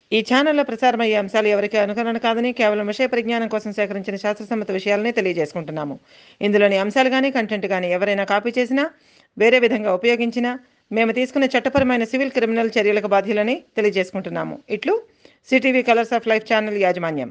ఈ ఛానల్లో ప్రసారమయ్యే అంశాలు ఎవరికి అనుకరణ కాదని కేవలం విషయ పరిజ్ఞానం కోసం సేకరించిన శాస్త్రసమ్మత విషయాలనే తెలియజేసుకుంటున్నాము ఇందులోని అంశాలు కానీ కంటెంట్ కానీ ఎవరైనా కాపీ చేసినా వేరే విధంగా ఉపయోగించినా మేము తీసుకున్న చట్టపరమైన సివిల్ క్రిమినల్ చర్యలకు బాధ్యులని తెలియజేసుకుంటున్నాము ఇట్లు CTV colours of life channel యాజమాన్యం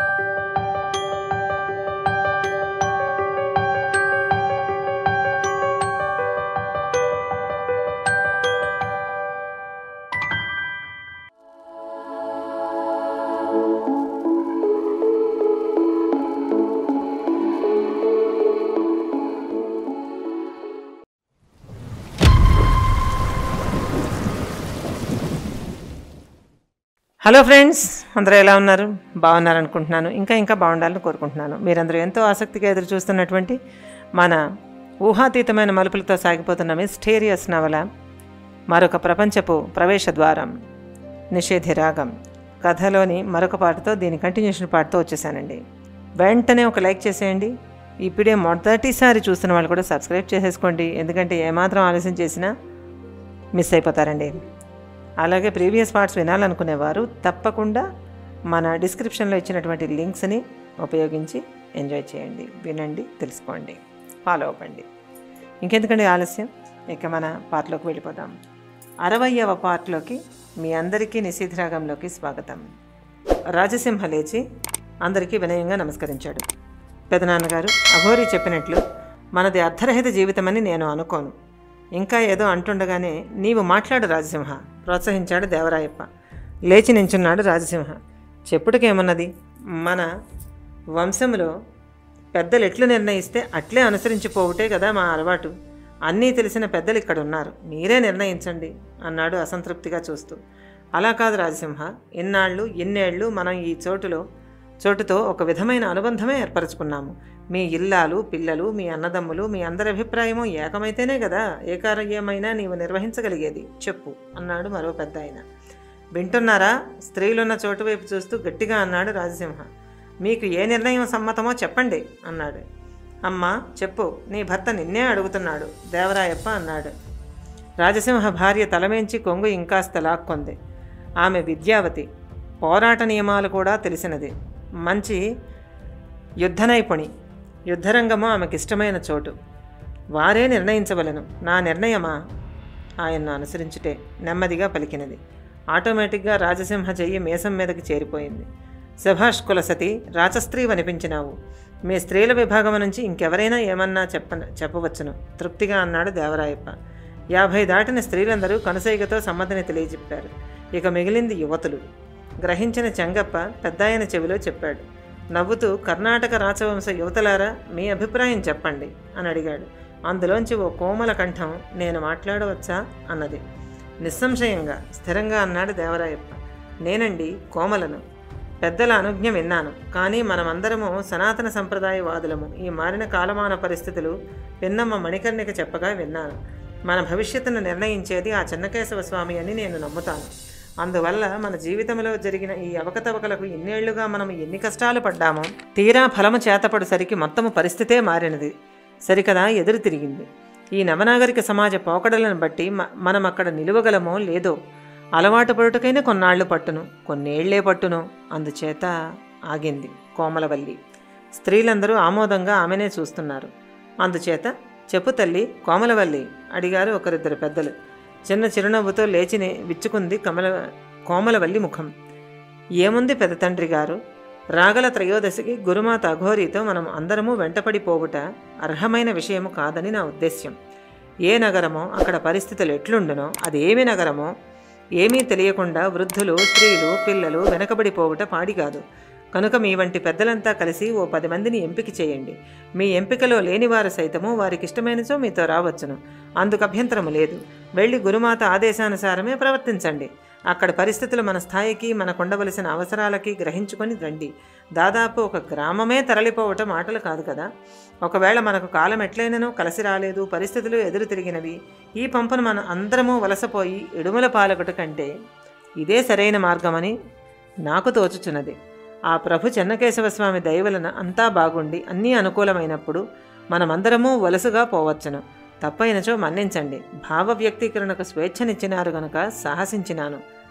హలో ఫ్రెండ్స్ అందరూ ఎలా ఉన్నారు బాగున్నారు అనుకుంటున్నాను ఇంకా ఇంకా బాగుండాలని కోరుకుంటున్నాను మీరందరూ ఎంతో ఆసక్తిగా ఎదురు చూస్తున్నటువంటి మన ఊహాతీతమైన మలుపులతో సాగిపోతున్న మిస్టేరియస్ నవల మరొక ప్రపంచపు ప్రవేశ ద్వారం నిషేధి రాగం కథలోని మరొక పాటతో దీని కంటిన్యూషన్ పాటతో వచ్చేసానండి వెంటనే ఒక లైక్ చేసేయండి ఇప్పుడే మొదటిసారి చూస్తున్న వాళ్ళు కూడా సబ్స్క్రైబ్ చేసేసుకోండి ఎందుకంటే ఏమాత్రం ఆలస్యం చేసినా మిస్ అయిపోతారండి అలాగే ప్రీవియస్ పార్ట్స్ వినాలనుకునేవారు తప్పకుండా మన డిస్క్రిప్షన్లో ఇచ్చినటువంటి లింక్స్ని ఉపయోగించి ఎంజాయ్ చేయండి వినండి తెలుసుకోండి ఫాలో అవ్వండి ఇంకెందుకండి ఆలస్యం ఇక మన పార్ట్లోకి వెళ్ళిపోదాం అరవయవ పార్ట్లోకి మీ అందరికీ నిషిధరాగంలోకి స్వాగతం రాజసింహ లేచి అందరికీ వినయంగా నమస్కరించాడు పెదనాన్నగారు అఘోరి చెప్పినట్లు మనది అర్ధరహిత జీవితమని నేను అనుకోను ఇంకా ఏదో అంటుండగానే నీవు మాట్లాడు రాజసింహ ప్రోత్సహించాడు దేవరాయప్ప లేచి నించున్నాడు రాజసింహ చెప్పుటకేమన్నది మన వంశంలో పెద్దలు ఎట్లు నిర్ణయిస్తే అట్లే అనుసరించిపోవుటే కదా మా అలవాటు అన్నీ తెలిసిన పెద్దలు ఇక్కడ ఉన్నారు మీరే నిర్ణయించండి అన్నాడు అసంతృప్తిగా చూస్తూ అలా కాదు రాజసింహ ఇన్నాళ్ళు ఇన్నేళ్ళు మనం ఈ చోటులో చోటుతో ఒక విధమైన అనుబంధమే ఏర్పరచుకున్నాము మీ ఇల్లాలు పిల్లలు మీ అన్నదమ్ములు మీ అందరి అభిప్రాయము ఏకమైతేనే కదా ఏ కార్యమైనా నీవు నిర్వహించగలిగేది చెప్పు అన్నాడు మరో పెద్ద ఆయన వింటున్నారా స్త్రీలున్న చోటు వైపు చూస్తూ గట్టిగా అన్నాడు రాజసింహ మీకు ఏ నిర్ణయం సమ్మతమో చెప్పండి అన్నాడు అమ్మా చెప్పు నీ భర్త నిన్నే అడుగుతున్నాడు దేవరాయప్ప అన్నాడు రాజసింహ భార్య తలమేంచి కొంగు ఇంకాస్త లాక్కొంది ఆమె విద్యావతి పోరాట నియమాలు కూడా తెలిసినది మంచి యుద్ధ నైపుణి యుద్ధరంగము ఆమెకిష్టమైన చోటు వారే నిర్ణయించవలను నా నిర్ణయమా ఆయన్ను అనుసరించుటే నెమ్మదిగా పలికినది ఆటోమేటిక్గా రాజసింహ చెయ్యి మీసం మీదకి చేరిపోయింది శభాష్ కులసతి రాచస్త్రీ అనిపించినావు మీ స్త్రీల విభాగం నుంచి ఇంకెవరైనా ఏమన్నా చెప్ప చెప్పవచ్చును తృప్తిగా అన్నాడు దేవరాయప్ప యాభై దాటిన స్త్రీలందరూ కనుసైగతో సమ్మతిని తెలియజెప్పారు ఇక మిగిలింది యువతులు గ్రహించిన చెంగప్ప పెద్దాయన చెవిలో చెప్పాడు నవ్వుతూ కర్ణాటక రాచవంశ యువతలారా మీ అభిప్రాయం చెప్పండి అని అడిగాడు అందులోంచి ఓ కోమల కంఠం నేను మాట్లాడవచ్చా అన్నది నిస్సంశయంగా స్థిరంగా అన్నాడు దేవరాయప్ప నేనండి కోమలను పెద్దల అనుజ్ఞ విన్నాను కానీ మనమందరము సనాతన సంప్రదాయవాదులము ఈ మారిన కాలమాన పరిస్థితులు పిన్నమ్మ మణికర్ణిక చెప్పగా విన్నాను మన భవిష్యత్తును నిర్ణయించేది ఆ చెన్నకేశవ స్వామి అని నేను నమ్ముతాను అందువల్ల మన జీవితంలో జరిగిన ఈ అవకతవకలకు ఇన్నేళ్లుగా మనం ఎన్ని కష్టాలు పడ్డామో తీరా ఫలము చేతపడుసరికి మొత్తము పరిస్థితే మారినది సరికదా ఎదురు తిరిగింది ఈ నవనాగరిక సమాజ పోకడలను బట్టి మ- మనం అక్కడ నిలువగలమో లేదో అలవాటు పడుటకైనా కొన్నాళ్లు పట్టును కొన్నేళ్లే పట్టును అందుచేత ఆగింది కోమలవల్లి స్త్రీలందరూ ఆమోదంగా ఆమెనే చూస్తున్నారు అందుచేత చెప్పు తల్లి కోమలవల్లి అడిగారు ఒకరిద్దరు పెద్దలు చిన్న చిరునవ్వుతో లేచి ని- విచ్చుకుంది కమల కోమలవల్లి ముఖం ఏముంది పెద్ద తండ్రి గారు రాగల త్రయోదశికి గురుమాత అఘోరితో మనం అందరము వెంటపడి పోవుట అర్హమైన విషయము కాదని నా ఉద్దేశ్యం ఏ నగరమో అక్కడ పరిస్థితులు ఎట్లుండునో అది ఏమి నగరమో ఏమీ తెలియకుండా వృద్ధులు స్త్రీలు పిల్లలు వెనకబడిపోవుట పాడి కాదు కనుక మీ వంటి పెద్దలంతా కలిసి ఓ పది మందిని ఎంపిక చేయండి మీ ఎంపికలో లేనివారు సైతము వారికి ఇష్టమైనచో మీతో రావచ్చును అందుకు అభ్యంతరము లేదు వెళ్ళి గురుమాత ఆదేశానుసారమే ప్రవర్తించండి అక్కడ పరిస్థితులు మన స్థాయికి మనకు ఉండవలసిన అవసరాలకి గ్రహించుకొని రండి దాదాపు ఒక గ్రామమే తరలిపోవటం మాటలు కాదు కదా ఒకవేళ మనకు కాలం ఎట్లయిననో కలిసి రాలేదు పరిస్థితులు ఎదురు తిరిగినవి ఈ పంపును మన అందరము వలసపోయి ఇడుమల పాలకుట కంటే ఇదే సరైన మార్గమని నాకు తోచుచున్నది ఆ ప్రభు చెన్నకేశవ స్వామి దయవలన అంతా బాగుండి అన్నీ అనుకూలమైనప్పుడు మనమందరము వలసగా పోవచ్చును తప్పైనచో మన్నించండి భావ వ్యక్తీకరణకు స్వేచ్ఛనిచ్చినారు గనుక సాహసించినాను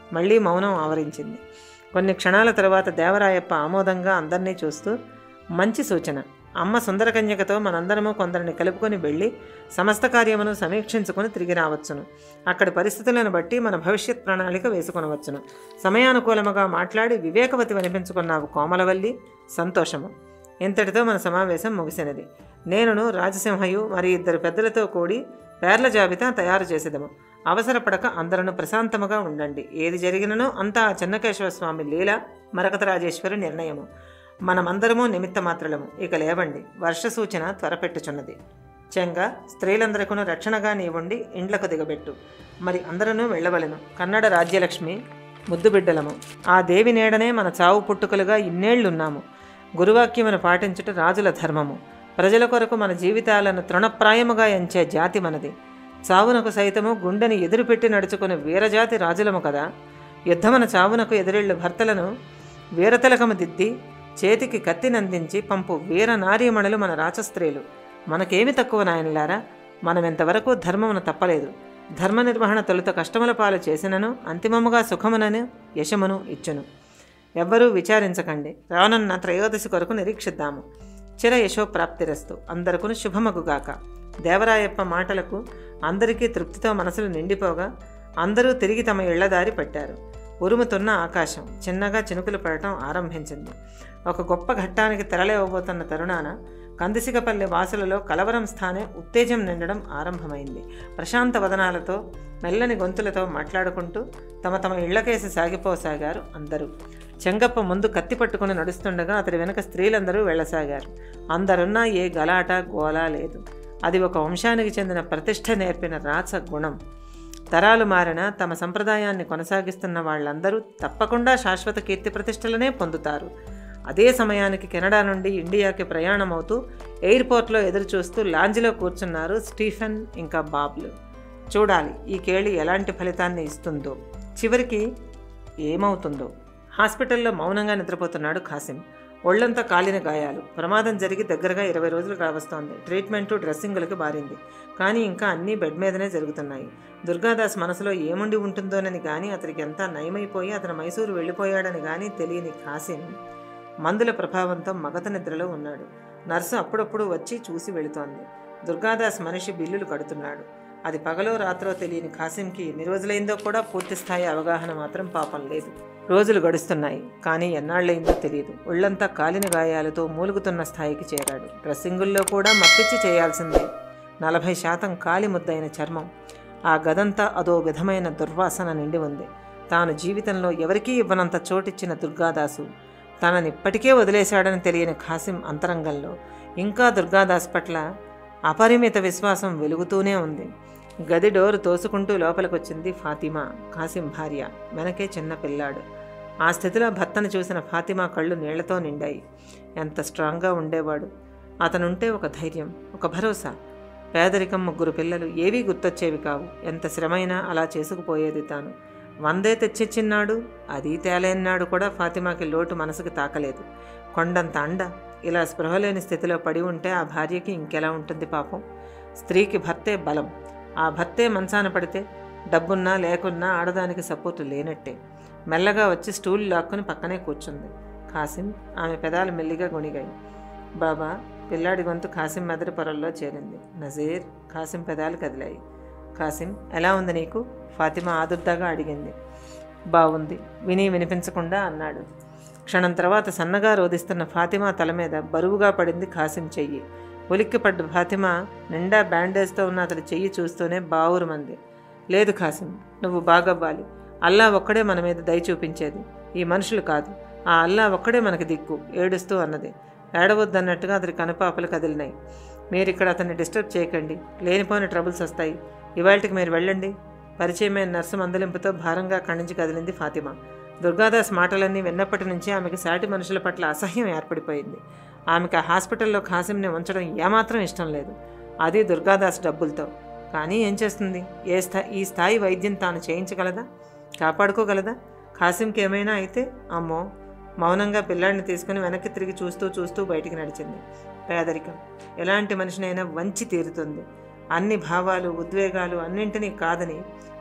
మళ్ళీ మౌనం ఆవరించింది కొన్ని క్షణాల తర్వాత దేవరాయప్ప ఆమోదంగా అందరినీ చూస్తూ మంచి సూచన అమ్మ సుందరకన్యకతో మనందరము కొందరిని కలుపుకొని వెళ్ళి సమస్త కార్యమును సమీక్షించుకొని తిరిగి రావచ్చును అక్కడి పరిస్థితులను బట్టి మన భవిష్యత్ ప్రణాళిక వేసుకొనవచ్చును సమయానుకూలముగా మాట్లాడి వివేకవతి అనిపించుకున్నావు కోమలవల్లి సంతోషము ఇంతటితో మన సమావేశం ముగిసినది నేనును రాజసింహయు మరి ఇద్దరు పెద్దలతో కూడి పేర్ల జాబితా తయారు చేసేదము అవసరపడక అందరూ ప్రశాంతముగా ఉండండి ఏది జరిగిననో అంతా ఆ చెన్నకేశ్వర స్వామి లీల మరకత రాజేశ్వరి నిర్ణయము మనమందరము నిమిత్త మాత్రలము ఇక లేవండి వర్ష సూచన త్వరపెట్టుచున్నది చెంగ స్త్రీలందరికీ రక్షణగా నీవుండి ఇండ్లకు దిగబెట్టు మరి అందరూ వెళ్ళవలెను కన్నడ రాజ్యలక్ష్మి ముద్దు బిడ్డలము ఆ దేవి నీడనే మన చావు పుట్టుకలుగా ఇన్నేళ్లున్నాము గురువాక్యమును పాటించుట రాజుల ధర్మము ప్రజల కొరకు మన జీవితాలను తృణప్రాయముగా ఎంచే జాతి మనది చావునకు సైతము గుండెని ఎదురుపెట్టి నడుచుకునే వీరజాతి రాజులము కదా యుద్ధమున చావునకు ఎదురెళ్ళు భర్తలను వీరతిలకము దిద్ది చేతికి కత్తినందించి పంపు వీర నారీమణులు మన రాచస్త్రీలు మనకేమి తక్కువ నాయనలారా మనం ఇంతవరకు ధర్మమును తప్పలేదు ధర్మ నిర్వహణ తొలుత కష్టముల పాలు చేసినను అంతిమముగా సుఖమునను యశమును ఇచ్చును ఎవ్వరూ విచారించకండి రానున్న త్రయోదశి కొరకు నిరీక్షిద్దాము చిర యశోప్రాప్తిరస్తు అందరికీ శుభమగుగాక దేవరాయప్ప మాటలకు అందరికీ తృప్తితో మనసులు నిండిపోగా అందరూ తిరిగి తమ ఇళ్లదారి పట్టారు ఉరుముతున్న ఆకాశం చిన్నగా చినుకులు పడటం ఆరంభించింది ఒక గొప్ప ఘట్టానికి తెరలేవబోతున్న తరుణాన కందిసిగపల్లి వాసులలో కలవరం స్థానే ఉత్తేజం నిండడం ఆరంభమైంది ప్రశాంత వదనాలతో మెల్లని గొంతులతో మాట్లాడుకుంటూ తమ తమ ఇళ్లకేసి సాగిపోసాగారు అందరూ చెంగప్ప ముందు కత్తి పట్టుకుని నడుస్తుండగా అతడి వెనుక స్త్రీలందరూ వెళ్ళసాగారు అందరున్నా ఏ గలాట గోలా లేదు అది ఒక వంశానికి చెందిన ప్రతిష్ట నేర్పిన రాచ గుణం తరాలు మారిన తమ సంప్రదాయాన్ని కొనసాగిస్తున్న వాళ్ళందరూ తప్పకుండా శాశ్వత కీర్తి ప్రతిష్టలనే పొందుతారు అదే సమయానికి కెనడా నుండి ఇండియాకి ప్రయాణమవుతూ ఎయిర్పోర్ట్లో ఎదురుచూస్తూ లాంజ్లో కూర్చున్నారు స్టీఫెన్ ఇంకా బాబ్లు చూడాలి ఈ కేళి ఎలాంటి ఫలితాన్ని ఇస్తుందో చివరికి ఏమవుతుందో హాస్పిటల్లో మౌనంగా నిద్రపోతున్నాడు ఖాసిం ఒళ్ళంతా కాలిన గాయాలు ప్రమాదం జరిగి దగ్గరగా ఇరవై రోజులు కావస్తోంది ట్రీట్మెంటు డ్రెస్సింగులకి మారింది కానీ ఇంకా అన్నీ బెడ్ మీదనే జరుగుతున్నాయి దుర్గాదాస్ మనసులో ఏముండి ఉంటుందోనని కానీ అతనికి ఎంతా నయమైపోయి అతను మైసూరు వెళ్ళిపోయాడని కానీ తెలియని ఖాసిం మందుల ప్రభావంతో మగత నిద్రలో ఉన్నాడు నర్సు అప్పుడప్పుడు వచ్చి చూసి వెళుతోంది దుర్గాదాస్ మనిషి బిల్లులు కడుతున్నాడు అది పగలో రాత్రో తెలియని ఖాసింకి ఎన్ని రోజులైందో కూడా పూర్తి స్థాయి అవగాహన మాత్రం పాపం లేదు రోజులు గడుస్తున్నాయి కానీ ఎన్నాళ్ళైందో తెలియదు ఒళ్ళంతా కాలిన గాయాలతో మూలుగుతున్న స్థాయికి చేరాడు డ్రెస్సింగుల్లో కూడా మప్పిచ్చి చేయాల్సిందే నలభై శాతం కాలి ముద్దైన చర్మం ఆ గదంతా అదో విధమైన దుర్వాసన నిండి ఉంది తాను జీవితంలో ఎవరికీ ఇవ్వనంత చోటిచ్చిన దుర్గాదాసు తనని ఇప్పటికే వదిలేశాడని తెలియని ఖాసిం అంతరంగంలో ఇంకా దుర్గాదాస్ పట్ల అపరిమిత విశ్వాసం వెలుగుతూనే ఉంది గది డోరు తోసుకుంటూ లోపలికొచ్చింది ఫాతిమా కాసిం భార్య వెనకే చిన్న పిల్లాడు ఆ స్థితిలో భర్తను చూసిన ఫాతిమా కళ్ళు నీళ్లతో నిండాయి ఎంత స్ట్రాంగ్గా ఉండేవాడు అతనుంటే ఒక ధైర్యం ఒక భరోసా పేదరికం ముగ్గురు పిల్లలు ఏవీ గుర్తొచ్చేవి కావు ఎంత శ్రమైనా అలా చేసుకుపోయేది తాను వందే తెచ్చిచ్చిన్నాడు అది తేలేన్నాడు కూడా ఫాతిమాకి లోటు మనసుకు తాకలేదు కొండంత అండ ఇలా స్పృహలేని స్థితిలో పడి ఉంటే ఆ భార్యకి ఇంకెలా ఉంటుంది పాపం స్త్రీకి భర్తే బలం ఆ భర్తే మంచాన పడితే డబ్బున్నా లేకున్నా ఆడదానికి సపోర్టు లేనట్టే మెల్లగా వచ్చి స్టూల్ లాక్కుని పక్కనే కూర్చుంది కాసిం ఆమె పెదాలు మెల్లిగా గొణిగాయి బాబా పిల్లాడి గొంతు కాసిం మెదడి పొరల్లో చేరింది నజీర్ కాసిం పెదాలు కదిలాయి కాసిం ఎలా ఉంది నీకు ఫాతిమా ఆదుర్దాగా అడిగింది బాగుంది విని వినిపించకుండా అన్నాడు క్షణం తర్వాత సన్నగా రోధిస్తున్న ఫాతిమా తల మీద బరువుగా పడింది ఖాసిం చెయ్యి ఉలిక్కిపడ్డ ఫాతిమా నిండా బ్యాండేజ్తో ఉన్న అతడి చెయ్యి చూస్తూనే బావురుమంది లేదు ఖాసిం నువ్వు బాగవ్వాలి అల్లా ఒక్కడే మన మీద దయ చూపించేది ఈ మనుషులు కాదు ఆ అల్లా ఒక్కడే మనకి దిక్కు ఏడుస్తూ అన్నది ఏడవద్దన్నట్టుగా అతడి కనుపాపలు కదిలినాయి మీరు ఇక్కడ అతన్ని డిస్టర్బ్ చేయకండి లేనిపోని ట్రబుల్స్ వస్తాయి ఇవాళకి మీరు వెళ్ళండి పరిచయమైన నర్సు మందలింపుతో భారంగా ఖండించి కదిలింది ఫాతిమా దుర్గాదాస్ మాటలన్నీ విన్నప్పటి నుంచి ఆమెకి సాటి మనుషుల పట్ల అసహ్యం ఏర్పడిపోయింది ఆమెకు ఆ హాస్పిటల్లో ఖాసింని ఉంచడం ఏమాత్రం ఇష్టం లేదు అది దుర్గాదాస్ డబ్బులతో కానీ ఏం చేస్తుంది ఏ స్థా ఈ స్థాయి వైద్యం తాను చేయించగలదా కాపాడుకోగలదా ఖాసింకి ఏమైనా అయితే అమ్మో మౌనంగా పిల్లాడిని తీసుకుని వెనక్కి తిరిగి చూస్తూ చూస్తూ బయటికి నడిచింది పేదరికం ఎలాంటి మనిషినైనా వంచి తీరుతుంది అన్ని భావాలు ఉద్వేగాలు అన్నింటినీ కాదని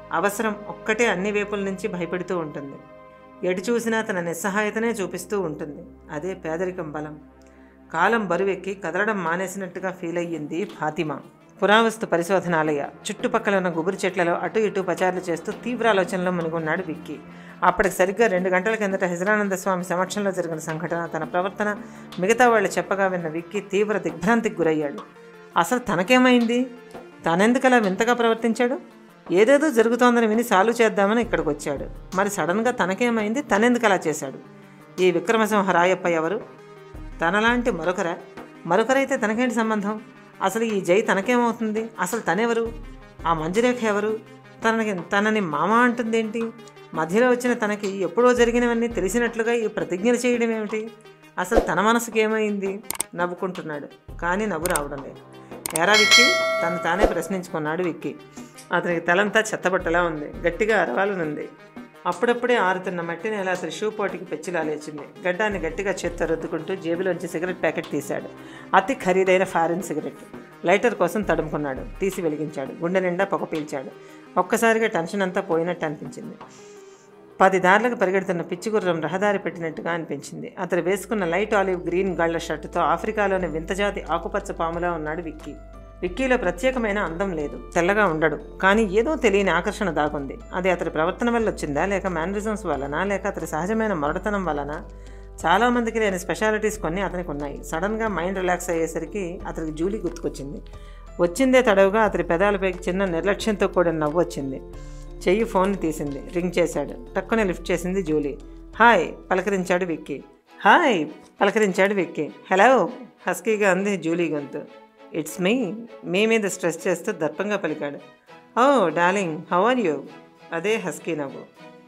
అవసరం ఒక్కటే అన్ని వైపుల నుంచి భయపెడుతూ ఉంటుంది ఎటు చూసినా తన నిస్సహాయతనే చూపిస్తూ ఉంటుంది అదే పేదరికం బలం కాలం బరువెక్కి కదలడం మానేసినట్టుగా ఫీల్ అయ్యింది ఫాతిమా పురావస్తు పరిశోధనాలయ చుట్టుపక్కల ఉన్న గుబురు చెట్లలో అటు ఇటు పచారులు చేస్తూ తీవ్ర ఆలోచనలో మునిగున్నాడు విక్కీ అప్పటికి సరిగ్గా రెండు గంటల కిందట హజరానంద స్వామి సమక్షంలో జరిగిన సంఘటన తన ప్రవర్తన మిగతా వాళ్ళు చెప్పగా విన్న విక్కీ తీవ్ర దిగ్భ్రాంతికి గురయ్యాడు అసలు తనకేమైంది తనెందుకలా వింతగా ప్రవర్తించాడు ఏదేదో జరుగుతోందని విని సాల్వ్ చేద్దామని ఇక్కడికి వచ్చాడు మరి సడన్గా తనకేమైంది తనెందుకు అలా చేశాడు ఈ విక్రమసింహ రాయప్ప ఎవరు తనలాంటి మరొకరా మరొకరైతే తనకేంటి సంబంధం అసలు ఈ జై తనకేమవుతుంది అసలు తనెవరు ఆ మంజురేఖ ఎవరు తనకి తనని మామ అంటుందేంటి మధ్యలో వచ్చిన తనకి ఎప్పుడో జరిగినవన్నీ తెలిసినట్లుగా ఈ ప్రతిజ్ఞలు చేయడం ఏమిటి అసలు తన మనసుకి ఏమైంది నవ్వుకుంటున్నాడు కానీ నవ్వు రావడం లేదు ఏరా విక్కి తను తానే ప్రశ్నించుకున్నాడు విక్కి అతనికి తలంతా చెత్తబట్టలా ఉంది గట్టిగా అరవాలనుంది అప్పుడప్పుడే ఆరుతున్న మట్టి నేల అతని షూ పోటీకి పెచ్చిలా లేచింది గడ్డాన్ని గట్టిగా చేత్తో రుద్దుకుంటూ జేబులోంచి సిగరెట్ ప్యాకెట్ తీశాడు అతి ఖరీదైన ఫారిన్ సిగరెట్ లైటర్ కోసం తడుముకున్నాడు తీసి వెలిగించాడు గుండె నిండా పొగ పీల్చాడు ఒక్కసారిగా టెన్షన్ అంతా పోయినట్టు అనిపించింది పది దారులకు పరిగెడుతున్న పిచ్చి గుర్రం రహదారి పెట్టినట్టుగా అనిపించింది అతను వేసుకున్న లైట్ ఆలివ్ గ్రీన్ గళ్ళ షర్టుతో ఆఫ్రికాలోని వింతజాతి ఆకుపచ్చ పాములా ఉన్నాడు విక్కీ విక్కీలో ప్రత్యేకమైన అందం లేదు తెల్లగా ఉండడు కానీ ఏదో తెలియని ఆకర్షణ దాగుంది అది అతని ప్రవర్తన వల్ల వచ్చిందా లేక మేనరిజమ్స్ వలన లేక అతని సహజమైన మొరటతనం వలన చాలామందికి లేని స్పెషాలిటీస్ కొన్ని అతనికి ఉన్నాయి సడన్గా మైండ్ రిలాక్స్ అయ్యేసరికి అతనికి జూలీ గుర్తుకొచ్చింది వచ్చిందే తడవుగా అతని పెదాలపై చిన్న నిర్లక్ష్యంతో కూడిన నవ్వు వచ్చింది చెయ్యి ఫోన్ తీసింది రింగ్ చేశాడు టక్కున లిఫ్ట్ చేసింది జూలీ హాయ్ పలకరించాడు విక్కీ హాయ్ పలకరించాడు విక్కీ హలో హస్కీగా అంది జూలీ గొంతు ఇట్స్ మీ మీ మీద స్ట్రెస్ చేస్తూ దర్పంగా పలికాడు oh darling how are you అదే హస్కీ నవ్వు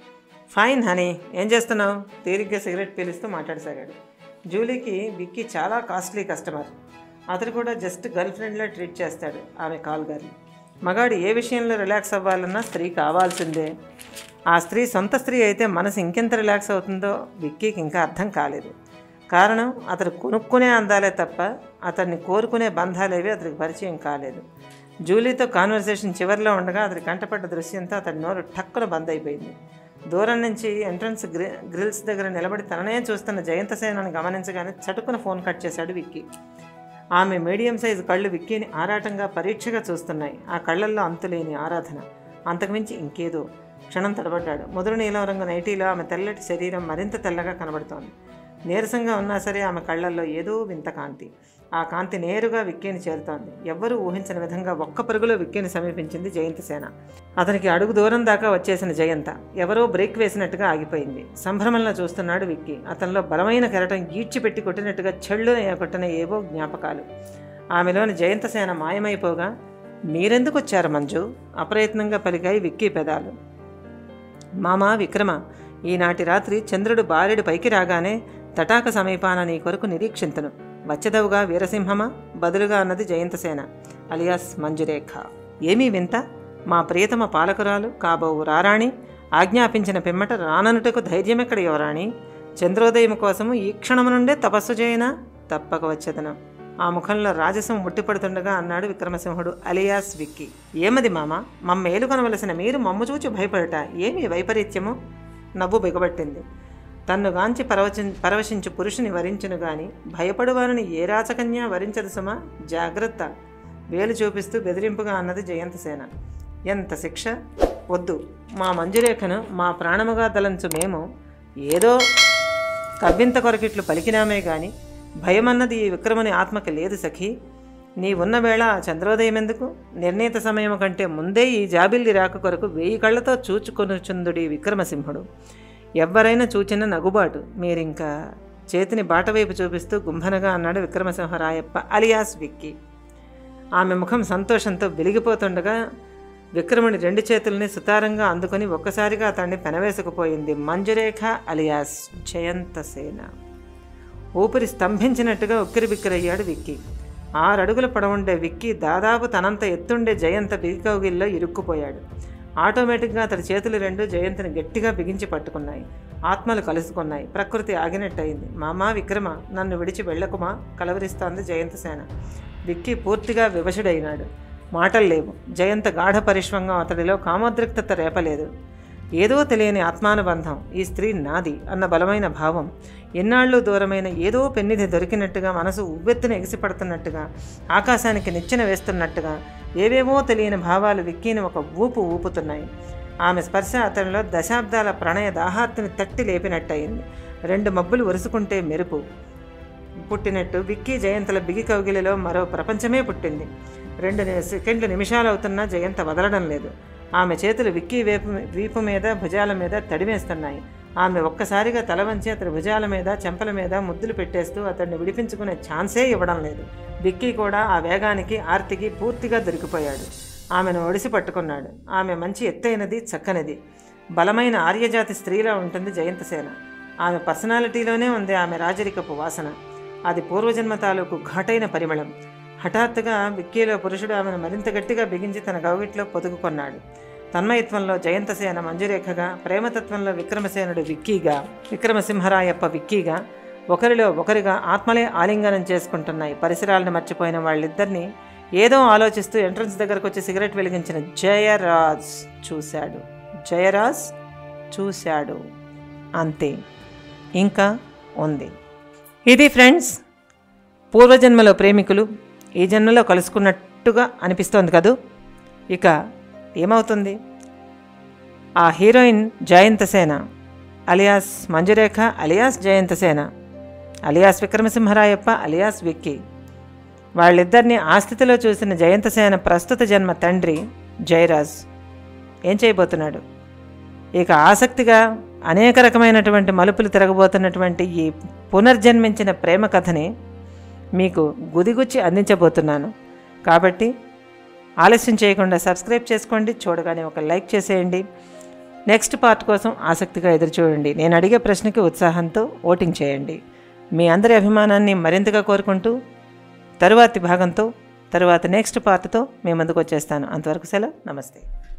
ఫైన్ హనీ ఏం చేస్తున్నావు తీరిగ్గా సిగరెట్ పీలుస్తూ మాట్లాడసాగాడు జూలీకి విక్కీ చాలా కాస్ట్లీ కస్టమర్ అతను కూడా జస్ట్ గర్ల్ ఫ్రెండ్లా ట్రీట్ చేస్తాడు ఆమె కాల్ గారిని మగాడు ఏ విషయంలో రిలాక్స్ అవ్వాలన్నా స్త్రీ కావాల్సిందే ఆ స్త్రీ సొంత స్త్రీ అయితే మనసు ఇంకెంత రిలాక్స్ అవుతుందో విక్కీకి ఇంకా అర్థం కాలేదు కారణం అతను కొనుక్కునే అందాలే తప్ప అతన్ని కోరుకునే బంధాలేవి అతనికి పరిచయం కాలేదు జూలీతో కాన్వర్సేషన్ చివరిలో ఉండగా అతని కంటపడ్డ దృశ్యంతో అతని నోరు టక్కున బంద్ అయిపోయింది దూరం నుంచి ఎంట్రన్స్ గ్రి గ్రిల్స్ దగ్గర నిలబడి తననే చూస్తున్న జయంత సేనని గమనించగానే చటుకున ఫోన్ కట్ చేశాడు విక్కీ ఆమె మీడియం సైజు కళ్ళు విక్కీని ఆరాటంగా పరీక్షగా చూస్తున్నాయి ఆ కళ్ళల్లో అంతులేని ఆరాధన అంతకుమించి ఇంకేదో క్షణం తడబడ్డాడు ముదురు నీలం రంగు నైటీలో ఆమె తెల్లటి శరీరం మరింత తెల్లగా కనబడుతోంది నీరసంగా ఉన్నా సరే ఆమె కళ్ళల్లో ఏదో వింత కాంతి ఆ కాంతి నేరుగా విక్కీని చేరుతోంది ఎవ్వరూ ఊహించిన విధంగా ఒక్క పరుగులో విక్కీని సమీపించింది జయంత సేన అతనికి అడుగు దూరం దాకా వచ్చేసిన జయంత ఎవరో బ్రేక్ వేసినట్టుగా ఆగిపోయింది సంభ్రమంలో చూస్తున్నాడు విక్కీ అతనిలో బలమైన కెరటం ఈడ్చిపెట్టి కొట్టినట్టుగా చెళ్ళున కొట్టిన ఏవో జ్ఞాపకాలు ఆమెలోని జయంత సేన మాయమైపోగా మీరెందుకు వచ్చారు మంజు అప్రయత్నంగా పలికాయి విక్కీ పెదాలు మామా విక్రమ ఈనాటి రాత్రి చంద్రుడు బారెడు పైకి రాగానే తటాక సమీపాన నీ కొరకు నిరీక్షింతను వచ్చదవుగా వీరసింహమా బదులుగా అన్నది జయంతసేన అలియాస్ మంజురేఖ ఏమీ వింత మా ప్రియతమ పాలకురాలు కాబోవు రారాణి ఆజ్ఞాపించిన పిమ్మట రాననుటకు ధైర్యమెక్కడ యువరాణి చంద్రోదయం కోసము ఈ క్షణము నుండే తపస్సు చేయనా తప్పక వచ్చేదను ఆ ముఖంలో రాజసం ఉట్టిపడుతుండగా అన్నాడు విక్రమసింహుడు అలియాస్ విక్కీ ఏమది మామ మమ్మ ఏలుకొనవలసిన మీరు మమ్ము చూచి భయపడట ఏమి వైపరీత్యము నవ్వు బిగబట్టింది తన్ను గాంచి పరవచి పరవశించు పురుషుని వరించును గాని భయపడువారిని ఏ రాచకన్య వరించదు సుమా జాగ్రత్త వేలు చూపిస్తూ బెదిరింపుగా అన్నది జయంతసేన ఎంత శిక్ష వద్దు మా మంజురేఖను మా ప్రాణముగా తలంచు మేము ఏదో కవ్వింత కొరకిట్లు పలికినామే గాని భయమన్నది ఈ విక్రముని ఆత్మకి లేదు సఖీ నీ ఉన్న వేళ ఆ చంద్రోదయం ఎందుకు నిర్ణీత సమయం కంటే ముందే ఈ జాబిల్లి రాక కొరకు వెయ్యి కళ్ళతో చూచుకొనుచుందుడి విక్రమసింహుడు ఎవ్వరైనా చూచిన నగుబాటు మీరింకా చేతిని బాటవైపు చూపిస్తూ గుంభనగా అన్నాడు విక్రమసింహరాయప్ప అలియాస్ విక్కీ ఆమె ముఖం సంతోషంతో వెలిగిపోతుండగా విక్రముని రెండు చేతుల్ని సుతారంగా అందుకొని ఒక్కసారిగా అతన్ని పెనవేసుకుపోయింది మంజురేఖ అలియాస్ జయంతసేన ఊపిరి స్తంభించినట్టుగా ఉక్కిరిబిక్కిరయ్యాడు విక్కీ ఆరడుగుల పొడవుండే విక్కీ దాదాపు తనంత ఎత్తుండే జయంత బిగికౌగిల్లో ఇరుక్కుపోయాడు ఆటోమేటిక్గా అతడి చేతులు రెండు జయంతిని గట్టిగా బిగించి పట్టుకున్నాయి ఆత్మలు కలుసుకున్నాయి ప్రకృతి ఆగినట్టయింది మామా విక్రమ నన్ను విడిచి వెళ్ళకుమా కలవరిస్తోంది జయంతసేన విక్కీ పూర్తిగా వివశుడైనాడు మాటలు లేవు జయంత గాఢ పరిశ్వంగం అతడిలో కామోద్రిక్తత రేపలేదు ఏదో తెలియని ఆత్మానుబంధం ఈ స్త్రీ నాది అన్న బలమైన భావం ఎన్నాళ్ళు దూరమైన ఏదో పెన్నిధి దొరికినట్టుగా మనసు ఉవ్వెత్తున ఎగిసిపడుతున్నట్టుగా ఆకాశానికి నిచ్చెన వేస్తున్నట్టుగా ఏవేవో తెలియని భావాలు విక్కీని ఒక ఊపు ఊపుతున్నాయి ఆమె స్పర్శ అతనిలో దశాబ్దాల ప్రణయ దాహార్తిని తట్టి లేపినట్టయింది రెండు మబ్బులు ఒరుసుకుంటే మెరుపు పుట్టినట్టు విక్కీ జయంతల బిగి కౌగిలిలో మరో ప్రపంచమే పుట్టింది రెండు ని- సెకండ్లు నిమిషాలు అవుతున్నా జయంత వదలడం లేదు ఆమె చేతులు విక్కీ వేపు వీపు మీద భుజాల మీద తడిమేస్తున్నాయి ఆమె ఒక్కసారిగా తల వంచి అతని భుజాల మీద చెంపల మీద ముద్దులు పెట్టేస్తూ అతన్ని విడిపించుకునే ఛాన్సే ఇవ్వడం లేదు విక్కీ కూడా ఆ వేగానికి ఆర్తికి పూర్తిగా దొరికిపోయాడు ఆమెను ఒడిసి పట్టుకున్నాడు ఆమె మంచి ఎత్తైనది చక్కనిది బలమైన ఆర్యజాతి స్త్రీలా ఉంటుంది జయంతసేన ఆమె పర్సనాలిటీలోనే ఉంది ఆమె రాజరికపు వాసన అది పూర్వజన్మ తాలూకు ఘాటైన పరిమళం హఠాత్తుగా విక్కీలో పురుషుడు ఆమెను మరింత గట్టిగా బిగించి తన గౌగిట్లో పొదుగుకొన్నాడు తన్మయత్వంలో జయంతసేన మంజురేఖగా ప్రేమతత్వంలో విక్రమసేనుడు విక్కీగా విక్రమసింహరాయప్ప విక్కీగా ఒకరిలో ఒకరిగా ఆత్మలే ఆలింగనం చేసుకుంటున్నాయి పరిసరాలను మర్చిపోయిన వాళ్ళిద్దరినీ ఏదో ఆలోచిస్తూ ఎంట్రన్స్ దగ్గరకు వచ్చి సిగరెట్ వెలిగించిన జయరాజ్ చూశాడు జయరాజ్ చూశాడు అంతే ఇంకా ఉంది ఇది ఫ్రెండ్స్ పూర్వజన్మలో ప్రేమికులు ఈ జన్మలో కలుసుకున్నట్టుగా అనిపిస్తోంది కదూ ఇక ఏమవుతుంది ఆ heroine Jayantasena alias Manjurekha alias Jayantasena alias Vikramasimharayappa alias Vicky వాళ్ళిద్దరిని ఆ స్థితిలో చూసిన జయంతసేన ప్రస్తుత జన్మ తండ్రి జయరాజ్ ఏం చేయబోతున్నాడు ఇక ఆసక్తిగా అనేక రకమైనటువంటి మలుపులు తిరగబోతున్నటువంటి ఈ పునర్జన్మించిన ప్రేమ కథని మీకు గుదిగుచ్చి అందించబోతున్నాను కాబట్టి ఆలస్యం చేయకుండా సబ్స్క్రైబ్ చేసుకోండి చూడగానే ఒక లైక్ చేసేయండి నెక్స్ట్ పార్ట్ కోసం ఆసక్తిగా ఎదురు చూడండి నేను అడిగే ప్రశ్నకి ఉత్సాహంతో ఓటింగ్ చేయండి మీ అందరి అభిమానాన్ని మరింతగా కోరుకుంటూ తరువాతి భాగంతో తరువాత నెక్స్ట్ పార్ట్తో మీ ముందుకు వచ్చేస్తాను అంతవరకు సెలవు నమస్తే